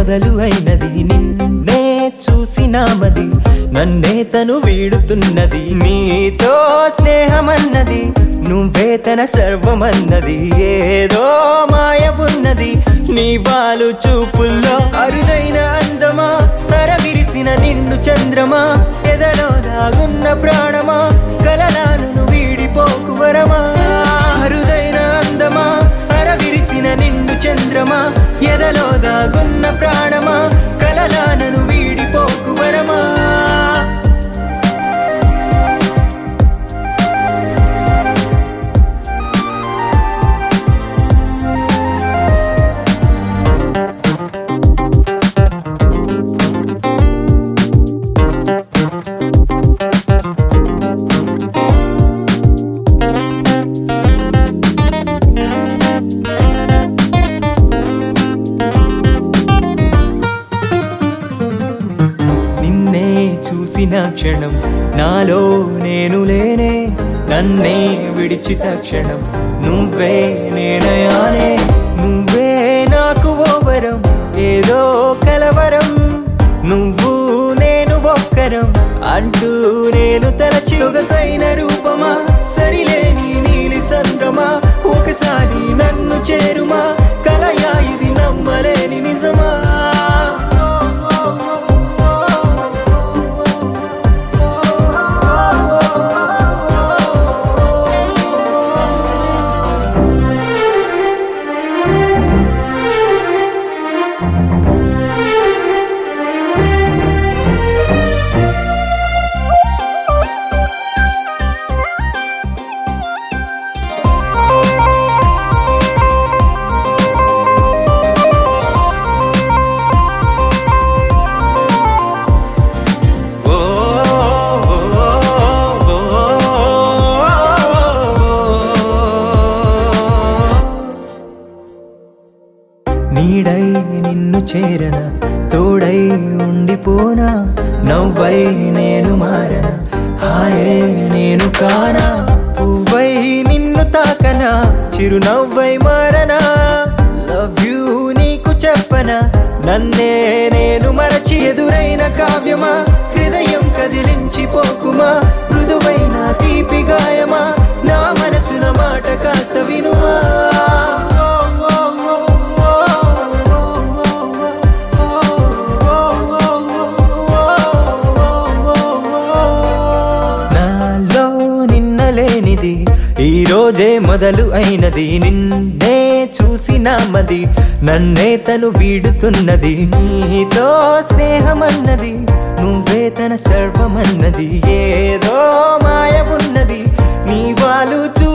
మొదలు అయినది నిన్నే చూసినామది నన్నే తను వీడుతున్నది నీతో స్నేహమన్నది నువ్వే తన సర్వమన్నది ఏదో మాయ ఉన్నది నీ వాలు చూపుల్లో అరుదైన అందమా తర విరిసిన నిండు చంద్రమా ఎదలో దాగున్న ప్రాణమా కలలాను వీడిపోకు వరమా అరుదైన అందమా అర విరిసిన నిండు చంద్రమా ఎదలో దాగున్న ప్రాణమా కలలానను వీడిపోకు వరమా నిన్నే చూసిన క్షణం నాలో నేను లేనే నన్నే విడిచిత క్షణం నువ్వే నేనయానే నువ్వే నాకు ఓ వరం ఏదో కలవరం నువ్వు నేను ఒక్కరం అంటూ నేను తలచి సొగసైన రూపమా సరిలేని నీలి సంద్రమా ఒకసారి నన్ను చేరుమా కలయా ఇది నమ్మలేని నిజమా ఓ నీడై నిన్ను చేరన తోడై ఉండిపోనా నవ్వై నేను మారన హాయే నేను కానా పువ్వై నిన్ను తాకనా చిరునవ్వై మారనా లవ్ యూ నీకు చెప్పనా నన్నే నేను మరచి ఎదురైన కావ్యమా హృదయం కదిలించి పోకుమా మృదువైన తీపి గాయమా నా మనసున మాట కాస్త వినుమా నాలో నిన్నలేనిది ఈ రోజే మొదలు అయినది నిన్నే చూసినామది నన్నే తను వీడుతున్నది నీతో స్నేహమన్నది నువ్వే తన సర్వమన్నది ఏదో మాయ ఉన్నది నీ వాళ్ళు చూ